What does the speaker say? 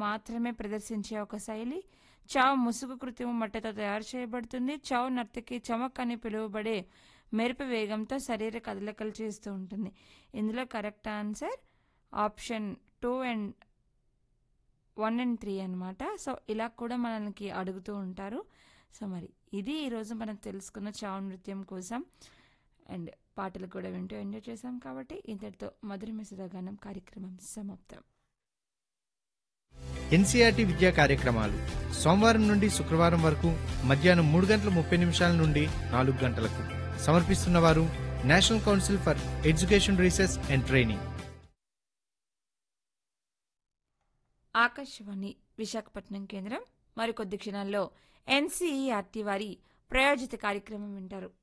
మాత్రమే ప్రదర్శించే ఒక శైలి చావ్ ముసుగు కృత్రిమ మట్టతో తయారు చేయబడుతుంది చావ్ నర్తకి చమక్ అని పిలువబడే మెరుపు వేగంతో శరీర కదలికలు చేస్తూ ఉంటుంది ఇందులో correct answer option two and one and three అనమాట సో ఇలా కూడా మనకి అడుగుతూ ఉంటారు సో మరి ఇది ఈరోజు మనం తెలుసుకున్న చావు నృత్యం కోసం అండ్ పాటలు కూడా వింటూ ఎంజాయ్ చేసాం కాబట్టి ఇంతటితో మధుర మిశ్రగానం కార్యక్రమం సమాప్తం ఎన్సీఆర్టీ విద్యా కార్యక్రమాలు సోమవారం నుండి శుక్రవారం వరకు మధ్యాహ్నం మూడు గంటల ముప్పై నిమిషాల నుండి నాలుగు గంటలకు సమర్పిస్తున్నవారు national council for education research and training Akashvani Visakhapatnam కేంద్రం మరికొద్ది క్షణాల్లో ఎన్సీఈఆర్టీ వారి ప్రయోజిత కార్యక్రమం వింటారు